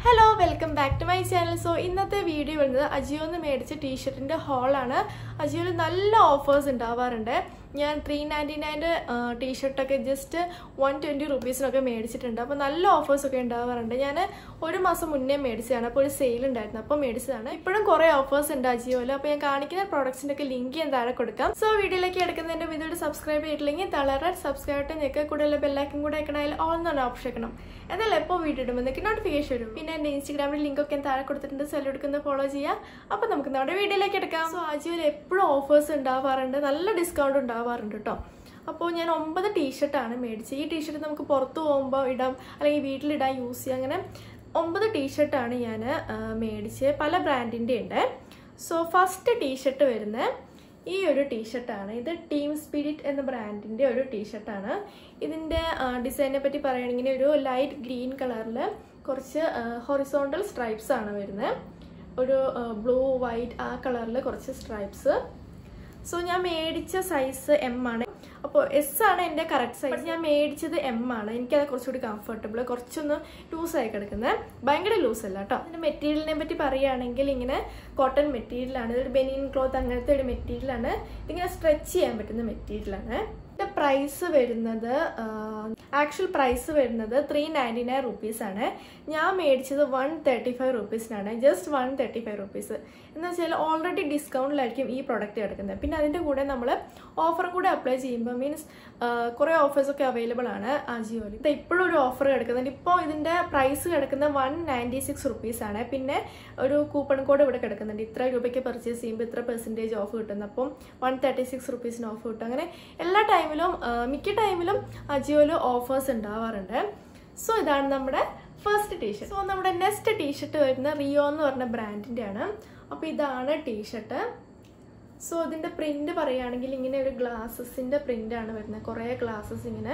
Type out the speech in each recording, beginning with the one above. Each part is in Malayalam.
hello welcome back to my channel so ഇന്നത്തെ വീഡിയോ വരുന്നത് അജിയോന്ന് മേടിച്ച ടീഷർട്ടിൻ്റെ ഹോളാണ് അജിയോയിൽ നല്ല ഓഫേഴ്സ് ഉണ്ടാവാറുണ്ട് ഞാൻ ത്രീ നയൻറ്റി നയൻ്റെ ടീഷർട്ടൊക്കെ ജസ്റ്റ് വൺ ട്വൻറ്റി റുപ്പീസിനൊക്കെ മേടിച്ചിട്ടുണ്ട് അപ്പോൾ നല്ല ഓഫേഴ്സൊക്കെ ഉണ്ടാവാറുണ്ട് ഞാൻ ഒരു മാസം മുന്നേ മേടിച്ചതാണ് അപ്പോൾ ഒരു സെയിൽ ഉണ്ടായിരുന്നു അപ്പോൾ മേടിച്ചതാണ് ഇപ്പോഴും കുറേ ഓഫേഴ്സ് ഉണ്ട് അജിയോയിൽ അപ്പോൾ ഞാൻ കാണിക്കുന്ന പ്രോഡക്ട്സിൻ്റെ ഒക്കെ ലിങ്ക് ഞാൻ താഴെ കൊടുക്കാം സോ വീഡിയോയിലേക്ക് എടുക്കുന്നതിൻ്റെ വീഡിയോ സബ്സ്ക്രൈബ് ചെയ്തിട്ടില്ലെങ്കിൽ തളരെ സബ്സ്ക്രൈബ് ചെയ്ത് ഞെക്കുക കൂടുതൽ ബെല്ലൈക്കും കൂടെ വെക്കണതിൽ ഓൾ എന്നാണ് ഓപ്ഷൻ വെക്കണം എന്നാൽ എപ്പോൾ വീഡിയോ ഇടുമ്പോൾ നിങ്ങൾക്ക് നോട്ടിഫിക്കേഷൻ വരും പിന്നെ എൻ്റെ ഇൻസ്റ്റാഗ്രാമിൽ ലിങ്ക് ഒക്കെ ഞാൻ താഴെ കൊടുത്തിട്ടുണ്ട് സെല് എടുക്കുന്നത് ഫോളോ ചെയ്യാം അപ്പോൾ നമുക്ക് നമ്മുടെ വീഡിയോയിലേക്ക് എടുക്കാം സോ അജിയോയിൽ എപ്പോഴും ഓഫേഴ്സ് ഉണ്ടാവാറുണ്ട് നല്ല ഡിസ്കൗണ്ട് ഉണ്ടാവാറുണ്ട് കേട്ടോ അപ്പോൾ ഞാൻ ഒമ്പത് ടീഷർട്ടാണ് മേടിച്ചത് ഈ ടീഷർട്ട് നമുക്ക് പുറത്ത് പോകുമ്പോൾ ഇടാം അല്ലെങ്കിൽ വീട്ടിലിടാൻ യൂസ് ചെയ്യാം അങ്ങനെ ഒമ്പത് ടീഷർട്ടാണ് ഞാൻ മേടിച്ചത് പല ബ്രാൻഡിൻ്റെ ഉണ്ട് സോ ഫസ്റ്റ് ടീഷർട്ട് വരുന്നത് ഈ ഒരു ടീഷർട്ടാണ് ഇത് ടീം സ്പിരിറ്റ് എന്ന ബ്രാൻഡിൻ്റെ ഒരു ടീഷർട്ടാണ് ഇതിൻ്റെ ഡിസൈനെ പറ്റി പറയുകയാണെങ്കിൽ ഒരു ലൈറ്റ് ഗ്രീൻ കളറിൽ കുറച്ച് ഹൊറിസോണ്ടൽ സ്ട്രൈപ്സ് ആണ് വരുന്നത് ഒരു ബ്ലൂ വൈറ്റ് ആ കളറിൽ കുറച്ച് സ്ട്രൈപ്സ് സോ ഞാൻ മേടിച്ച സൈസ് എം ആണ് അപ്പോൾ എസ് ആണ് എൻ്റെ കറക്റ്റ് സൈസ് ഞാൻ മേടിച്ചത് എം ആണ് എനിക്കത് കുറച്ചുകൂടി കംഫർട്ടബിൾ കുറച്ചൊന്ന് ലൂസായി കിടക്കുന്നത് ഭയങ്കര ലൂസ് അല്ല കേട്ടോ അതിൻ്റെ മെറ്റീരിയലിനെ പറ്റി പറയുകയാണെങ്കിൽ ഇങ്ങനെ കോട്ടൺ മെറ്റീരിയലാണ് ഇതൊരു ബെനിയൻ ക്ലോത്ത് അങ്ങനത്തെ ഒരു മെറ്റീരിയലാണ് ഇതിങ്ങനെ സ്ട്രെച്ച് ചെയ്യാൻ പറ്റുന്ന മെറ്റീരിയലാണ് ഇതിൻ്റെ പ്രൈസ് വരുന്നത് ആക്ച്വൽ പ്രൈസ് വരുന്നത് ത്രീ നയൻറ്റി നയൻ റുപ്പീസ് ആണ് ഞാൻ മേടിച്ചത് വൺ തേർട്ടി ഫൈവ് റുപ്പീസിനാണ് just one thirty five rupees എന്ന് വെച്ചാൽ ഓൾറെഡി ഡിസ്കൗണ്ടിലായിരിക്കും ഈ പ്രൊഡക്റ്റ് കിടക്കുന്നത് പിന്നെ അതിൻ്റെ കൂടെ നമ്മൾ ഓഫറും കൂടെ അപ്ലൈ ചെയ്യുമ്പോൾ മീൻസ് കുറേ ഓഫേഴ്സൊക്കെ അവൈലബിൾ ആണ് ആ ജിയോയിൽ ഇത് ഇപ്പോഴും ഒരു ഓഫർ കിടക്കുന്നുണ്ട് ഇപ്പോൾ ഇതിൻ്റെ പ്രൈസ് കിടക്കുന്നത് വൺ നയൻറ്റി സിക്സ് റുപ്പീസ് ആണ് പിന്നെ ഒരു കൂപ്പൺ കോഡ് ഇവിടെ കിടക്കുന്നുണ്ട് ഇത്ര രൂപയ്ക്ക് പർച്ചേസ് ചെയ്യുമ്പോൾ ഇത്ര പെർസെൻറ്റേജ് ഓഫ് കിട്ടുന്നു അപ്പം വൺ തേർട്ടി സിക്സ് റുപ്പീസിന് ഓഫ് കിട്ടും അങ്ങനെ എല്ലാ ടൈമിലും മിക്ക ടൈമിലും അജിയോയിൽ ഓഫേഴ്സ് ഉണ്ടാവാറുണ്ട് സോ ഇതാണ് നമ്മുടെ ഫസ്റ്റ് ടീഷർട്ട് സോ നമ്മുടെ നെക്സ്റ്റ് ടീഷർട്ട് വരുന്ന റിയോ എന്ന് പറഞ്ഞ ബ്രാൻഡിൻ്റെ ആണ് അപ്പോൾ ഇതാണ് ടീഷർട്ട് സോ ഇതിൻ്റെ പ്രിന്റ് പറയുകയാണെങ്കിൽ ഇങ്ങനെ ഒരു ഗ്ലാസസിൻ്റെ പ്രിന്റ് ആണ് വരുന്നത് കുറേ ഗ്ലാസസ് ഇങ്ങനെ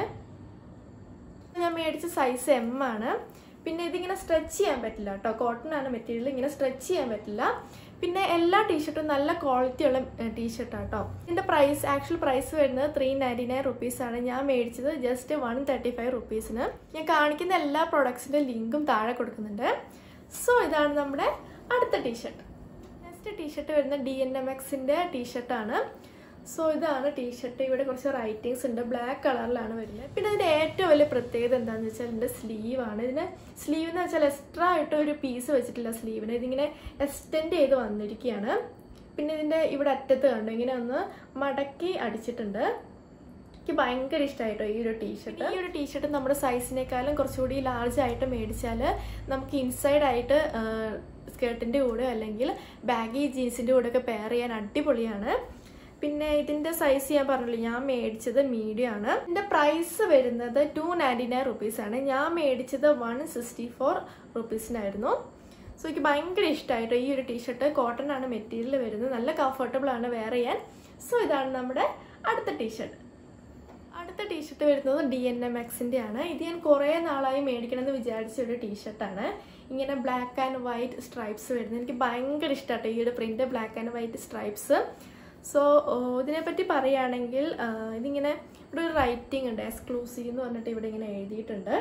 ഞാൻ മേടിച്ച സൈസ് എം ആണ് പിന്നെ ഇതിങ്ങനെ സ്ട്രെച്ച് ചെയ്യാൻ പറ്റില്ല കേട്ടോ കോട്ടൺ ആണ് മെറ്റീരിയൽ ഇങ്ങനെ സ്ട്രെച്ച് ചെയ്യാൻ പറ്റില്ല പിന്നെ എല്ലാ ടീഷർട്ടും നല്ല ക്വാളിറ്റി ഉള്ള ടീഷർട്ടാണ് കേട്ടോ ഇതിൻ്റെ പ്രൈസ് ആക്ച്വൽ പ്രൈസ് വരുന്നത് ത്രീ നയൻറ്റി നയൻ റുപ്പീസാണ് ഞാൻ മേടിച്ചത് ജസ്റ്റ് വൺ തേർട്ടി ഫൈവ് റുപ്പീസിന് ഞാൻ കാണിക്കുന്ന എല്ലാ പ്രൊഡക്ട്സിൻ്റെ ലിങ്കും താഴെ കൊടുക്കുന്നുണ്ട് സോ ഇതാണ് നമ്മുടെ അടുത്ത ടീഷർട്ട് നെക്സ്റ്റ് ടീഷർട്ട് വരുന്ന ഡി എൻ എം എക്സിൻ്റെ ടീഷർട്ടാണ് സോ ഇതാണ് ടീഷർട്ട് ഇവിടെ കുറച്ച് റൈറ്റിങ്സ് ഉണ്ട് ബ്ലാക്ക് കളറിലാണ് വരുന്നത് പിന്നെ ഇതിൻ്റെ ഏറ്റവും വലിയ പ്രത്യേകത എന്താണെന്ന് വെച്ചാൽ ഇതിൻ്റെ സ്ലീവാണ് ഇതിന് സ്ലീവ് എന്ന് വെച്ചാൽ എക്സ്ട്രാ ആയിട്ട് ഒരു പീസ് വെച്ചിട്ടില്ല സ്ലീവിന് ഇതിങ്ങനെ എക്സ്റ്റെൻഡ് ചെയ്ത് വന്നിരിക്കുകയാണ് പിന്നെ ഇതിൻ്റെ ഇവിടെ അറ്റത്ത് കണ്ടു ഇങ്ങനെ ഒന്ന് മടക്കി അടിച്ചിട്ടുണ്ട് എനിക്ക് ഭയങ്കര ഇഷ്ടമായിട്ടോ ഈ ഒരു ടീഷർട്ട് ഈ ഒരു ടീഷർട്ട് നമ്മുടെ സൈസിനേക്കാളും കുറച്ചുകൂടി ലാർജ് ആയിട്ട് മേടിച്ചാൽ നമുക്ക് ഇൻസൈഡ് ആയിട്ട് സ്കേർട്ടിൻ്റെ കൂടെ അല്ലെങ്കിൽ ബാഗി ജീൻസിൻ്റെ കൂടെ ഒക്കെ പെയർ ചെയ്യാൻ അടിപൊളിയാണ് പിന്നെ ഇതിന്റെ സൈസ് ഞാൻ പറഞ്ഞില്ല ഞാൻ മേടിച്ചത് മീഡിയം ആണ് ഇതിന്റെ പ്രൈസ് വരുന്നത് ടു നയൻറ്റി നയൻ റുപ്പീസ് ആണ് ഞാൻ മേടിച്ചത് വൺ സിക്സ്റ്റി ഫോർ റുപ്പീസിനായിരുന്നു സോ എനിക്ക് ഭയങ്കര ഇഷ്ടമായിട്ടോ ഈ ഒരു ടീഷർട്ട് കോട്ടൺ ആണ് മെറ്റീരിയൽ വരുന്നത് നല്ല കംഫർട്ടബിൾ ആണ് വെയർ ചെയ്യാൻ സോ ഇതാണ് നമ്മുടെ അടുത്ത ടീഷർട്ട് അടുത്ത ടീഷർട്ട് വരുന്നത് ഡി എൻ എം എക്സിൻ്റെ ആണ് ഇത് ഞാൻ കുറേ നാളായി മേടിക്കണമെന്ന് വിചാരിച്ച ഒരു ടീഷർട്ടാണ് ഇങ്ങനെ ബ്ലാക്ക് ആൻഡ് വൈറ്റ് സ്ട്രൈപ്സ് വരുന്നത് എനിക്ക് ഭയങ്കര ഇഷ്ടമാട്ടോ ഈ ഒരു print black and white stripes so ഇതിനെപ്പറ്റി പറയുകയാണെങ്കിൽ ഇതിങ്ങനെ ഇവിടെ ഒരു റൈറ്റിംഗ് ഉണ്ട് എക്സ്ക്ലൂസീവ് എന്ന് പറഞ്ഞിട്ട് ഇവിടെ ഇങ്ങനെ എഴുതിയിട്ടുണ്ട്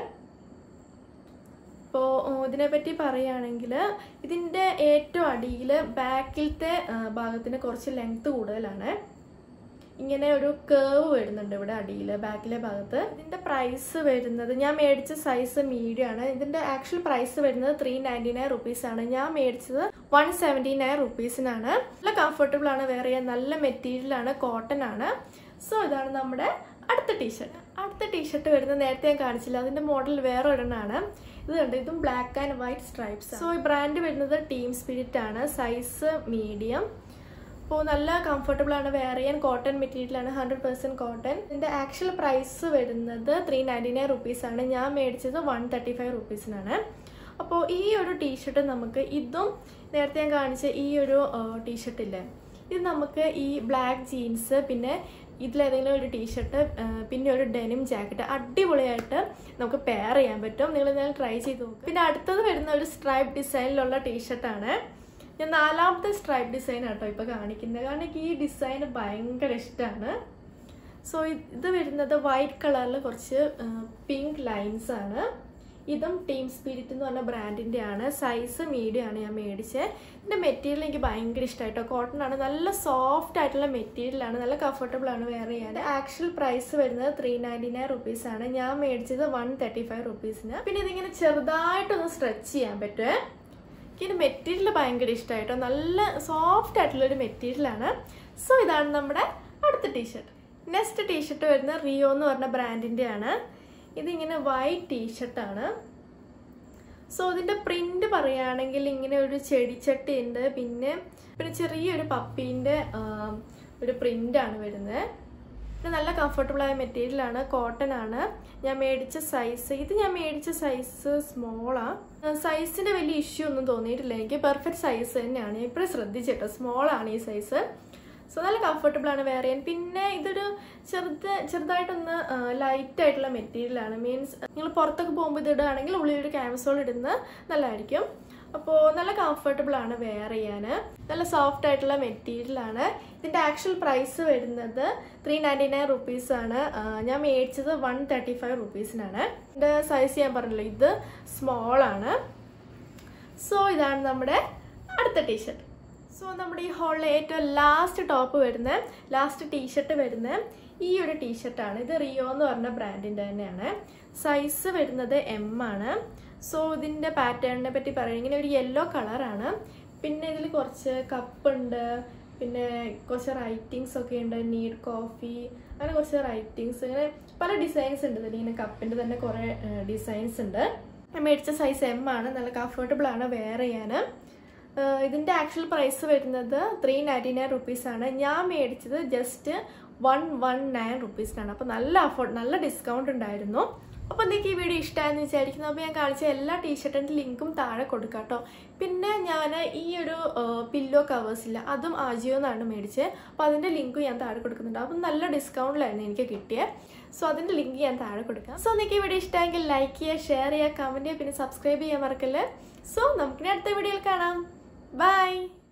അപ്പോൾ ഇതിനെപ്പറ്റി പറയുകയാണെങ്കിൽ ഇതിൻ്റെ ഏറ്റവും അടിയിൽ ബാക്കിലത്തെ ഭാഗത്തിന് കുറച്ച് ലെങ്ത് കൂടുതലാണ് ഇങ്ങനെ ഒരു കേവ് വരുന്നുണ്ട് ഇവിടെ അടിയിൽ ബാക്കിലെ ഭാഗത്ത് ഇതിന്റെ പ്രൈസ് വരുന്നത് ഞാൻ മേടിച്ച സൈസ് മീഡിയം ആണ് ഇതിന്റെ ആക്ച്വൽ പ്രൈസ് വരുന്നത് ത്രീ നയൻറ്റി നയൻ റുപ്പീസ് ആണ് ഞാൻ മേടിച്ചത് വൺ സെവൻറ്റി നയൻ റുപ്പീസിനാണ് നല്ല കംഫർട്ടബിൾ ആണ് വേറെ നല്ല മെറ്റീരിയൽ ആണ് കോട്ടൺ ആണ് സോ ഇതാണ് നമ്മുടെ അടുത്ത ടീഷർട്ട് അടുത്ത ടീഷർട്ട് വരുന്നത് നേരത്തെ ഞാൻ കാണിച്ചില്ല അതിന്റെ മോഡൽ വേറെ ഒരെണ്ണമാണ് ഇത് കണ്ട് ഇതും black and white stripes so ഈ ബ്രാൻഡ് വരുന്നത് ടീം സ്പിരിറ്റ് ആണ് സൈസ് മീഡിയം അപ്പോൾ നല്ല കംഫർട്ടബിൾ ആണ് വെയർ ചെയ്യാൻ കോട്ടൺ മെറ്റീരിയൽ ആണ് ഹൺഡ്രഡ് പെർസെൻറ്റ് കോട്ടൺ ഇതിൻ്റെ ആക്ച്വൽ പ്രൈസ് വരുന്നത് ത്രീ നയൻറ്റി നയൻ റുപ്പീസ് ആണ് ഞാൻ മേടിച്ചത് വൺ തേർട്ടി ഫൈവ് റുപ്പീസിനാണ് അപ്പോൾ ഈ ഒരു ടീഷർട്ട് നമുക്ക് ഇതും നേരത്തെ ഞാൻ കാണിച്ച ഈ ഒരു ടീഷർട്ട് ഇല്ലേ ഇത് നമുക്ക് ഈ ബ്ലാക്ക് ജീൻസ് പിന്നെ ഇതിലേതെങ്കിലും ഒരു ടീഷർട്ട് പിന്നെ ഒരു ഡെനിം ജാക്കറ്റ് അടിപൊളിയായിട്ട് നമുക്ക് പെയർ ചെയ്യാൻ പറ്റും നിങ്ങൾ ഞാൻ ട്രൈ ചെയ്ത് നോക്കും പിന്നെ അടുത്തത് വരുന്ന ഒരു സ്ട്രൈപ്പ് ഡിസൈനിലുള്ള ടീഷർട്ടാണ് ഞാൻ നാലാമത്തെ സ്ട്രൈപ്പ് ഡിസൈൻ ആട്ടോ ഇപ്പൊ കാണിക്കുന്നത് കാരണം എനിക്ക് ഈ ഡിസൈൻ ഭയങ്കര ഇഷ്ടമാണ് സോ ഇത് വരുന്നത് വൈറ്റ് കളറിൽ കുറച്ച് പിങ്ക് ലൈൻസ് ആണ് ഇതും ടീം സ്പിരിറ്റ് എന്ന് പറഞ്ഞ ബ്രാൻഡിന്റെ ആണ് സൈസ് മീഡിയം ആണ് ഞാൻ മേടിച്ചത് ഇതിന്റെ മെറ്റീരിയൽ എനിക്ക് ഭയങ്കര ഇഷ്ടമായിട്ടോ കോട്ടൺ ആണ് നല്ല സോഫ്റ്റ് ആയിട്ടുള്ള മെറ്റീരിയൽ ആണ് നല്ല കംഫർട്ടബിൾ ആണ് വെയർ ചെയ്യാൻ ആക്ച്വൽ പ്രൈസ് വരുന്നത് ത്രീ നയൻറ്റി നയൻ റുപ്പീസ് ആണ് ഞാൻ മേടിച്ചത് വൺ തേർട്ടി ഫൈവ് റുപ്പീസിന് പിന്നെ ഇതിങ്ങനെ ചെറുതായിട്ടൊന്ന് സ്ട്രെച്ച് ചെയ്യാൻ പറ്റുമേ എനിക്ക് മെറ്റീരിയൽ ഭയങ്കര ഇഷ്ടമായിട്ടോ നല്ല സോഫ്റ്റ് ആയിട്ടുള്ള ഒരു മെറ്റീരിയൽ ആണ് സോ ഇതാണ് നമ്മുടെ അടുത്ത ടീഷർട്ട് നെക്സ്റ്റ് ടീഷർട്ട് വരുന്നത് റിയോ എന്ന് പറഞ്ഞ ബ്രാൻഡിന്റെ ആണ് ഇതിങ്ങനെ വൈറ്റ് ടീഷർട്ടാണ് സോ ഇതിന്റെ പ്രിന്റ് പറയുകയാണെങ്കിൽ ഇങ്ങനെ ഒരു ചെടിച്ചട്ടി ഉണ്ട് പിന്നെ പിന്നെ ചെറിയൊരു പപ്പീന്റെ ഒരു പ്രിന്റ് ആണ് വരുന്നത് ഇത് നല്ല കംഫർട്ടബിൾ ആയ മെറ്റീരിയൽ ആണ് കോട്ടൺ ആണ് ഞാൻ മേടിച്ച സൈസ് ഇത് ഞാൻ മേടിച്ച സൈസ് സ്മോളാ സൈസിന്റെ വലിയ ഇഷ്യൂ ഒന്നും തോന്നിയിട്ടില്ല എനിക്ക് പെർഫെക്റ്റ് സൈസ് തന്നെയാണ് ഞാൻ ഇപ്പോഴും ശ്രദ്ധിച്ചിട്ടോ സ്മോൾ ആണ് ഈ സൈസ് സോ നല്ല കംഫർട്ടബിൾ ആണ് വെയർ ചെയ്യാൻ പിന്നെ ഇതൊരു ചെറുത് ചെറുതായിട്ടൊന്ന് ലൈറ്റ് ആയിട്ടുള്ള മെറ്റീരിയൽ ആണ് മീൻസ് നിങ്ങൾ പുറത്തൊക്കെ പോകുമ്പോൾ ഇത് ഇടുകയാണെങ്കിൽ ഉള്ളിൽ ഒരു ക്യാൻസോൾ ഇടുന്നത് നല്ലതായിരിക്കും അപ്പോൾ നല്ല കംഫർട്ടബിൾ ആണ് വെയർ ചെയ്യാൻ നല്ല സോഫ്റ്റ് ആയിട്ടുള്ള മെറ്റീരിയൽ ആണ് ഇതിന്റെ ആക്ച്വൽ പ്രൈസ് വരുന്നത് ത്രീ നയൻറ്റി നയൻ റുപ്പീസ് ആണ് ഞാൻ മേടിച്ചത് വൺ തേർട്ടി ഫൈവ് റുപ്പീസിനാണ് ഇതിന്റെ സൈസ് ഞാൻ പറഞ്ഞല്ലോ ഇത് സ്മോൾ ആണ് സോ ഇതാണ് നമ്മുടെ അടുത്ത ടീഷർട്ട് സോ നമ്മുടെ ഈ ഹോളിലെ ഏറ്റവും ലാസ്റ്റ് ടോപ്പ് വരുന്ന ലാസ്റ്റ് ടീഷർട്ട് വരുന്ന ഈ ഒരു ടീഷർട്ടാണ് ഇത് റിയോ എന്ന് പറഞ്ഞ ബ്രാൻഡിൻ്റെ തന്നെയാണ് സൈസ് വരുന്നത് എം ആണ് സോ ഇതിൻ്റെ പാറ്റേണിനെ പറ്റി പറയുക ഇങ്ങനെ ഒരു യെല്ലോ കളറാണ് പിന്നെ ഇതിൽ കുറച്ച് കപ്പുണ്ട് പിന്നെ കുറച്ച് റൈറ്റിങ്സ് ഒക്കെ ഉണ്ട് നീഡ് കോഫി അങ്ങനെ കുറച്ച് റൈറ്റിങ്സ് ഇങ്ങനെ പല ഡിസൈൻസ് ഉണ്ട് ഇതിൽ ഇങ്ങനെ കപ്പിൻ്റെ തന്നെ കുറേ ഡിസൈൻസ് ഉണ്ട് ഞാൻ മേടിച്ച സൈസ് എം ആണ് നല്ല കംഫർട്ടബിൾ ആണ് വെയർ ചെയ്യാൻ ഇതിൻ്റെ ആക്ച്വൽ പ്രൈസ് വരുന്നത് ത്രീ നയൻറ്റി നയൻ റുപ്പീസാണ് ഞാൻ മേടിച്ചത് ജസ്റ്റ് വൺ വൺ നയൻ റുപ്പീസിനാണ് അപ്പോൾ നല്ല അഫോർഡ് നല്ല ഡിസ്കൗണ്ട് ഉണ്ടായിരുന്നു അപ്പോൾ നിങ്ങൾക്ക് ഈ വീഡിയോ ഇഷ്ടമായെന്ന് വിചാരിക്കുന്നു അപ്പോൾ ഞാൻ കാണിച്ച എല്ലാ ടീഷർട്ടിൻ്റെ ലിങ്കും താഴെ കൊടുക്കാം കേട്ടോ പിന്നെ ഞാൻ ഈ ഒരു പില്ലോ കവേഴ്സ് ഇല്ല അതും ആജിയോ എന്നാണ് മേടിച്ചത് അപ്പോൾ അതിൻ്റെ ലിങ്കും ഞാൻ താഴെ കൊടുക്കുന്നുണ്ട് അപ്പം നല്ല ഡിസ്കൗണ്ടിലായിരുന്നു എനിക്ക് കിട്ടിയത് സോ അതിൻ്റെ ലിങ്ക് ഞാൻ താഴെ കൊടുക്കാം സോ നിങ്ങൾക്ക് ഈ വീഡിയോ ഇഷ്ടമെങ്കിൽ ലൈക്ക് ചെയ്യുക ഷെയർ ചെയ്യുക കമൻറ്റ് ചെയ്യുക പിന്നെ സബ്സ്ക്രൈബ് ചെയ്യാൻ മറക്കല്ലേ സോ നമുക്കിനി അടുത്ത വീഡിയോയിൽ കാണാം ബൈ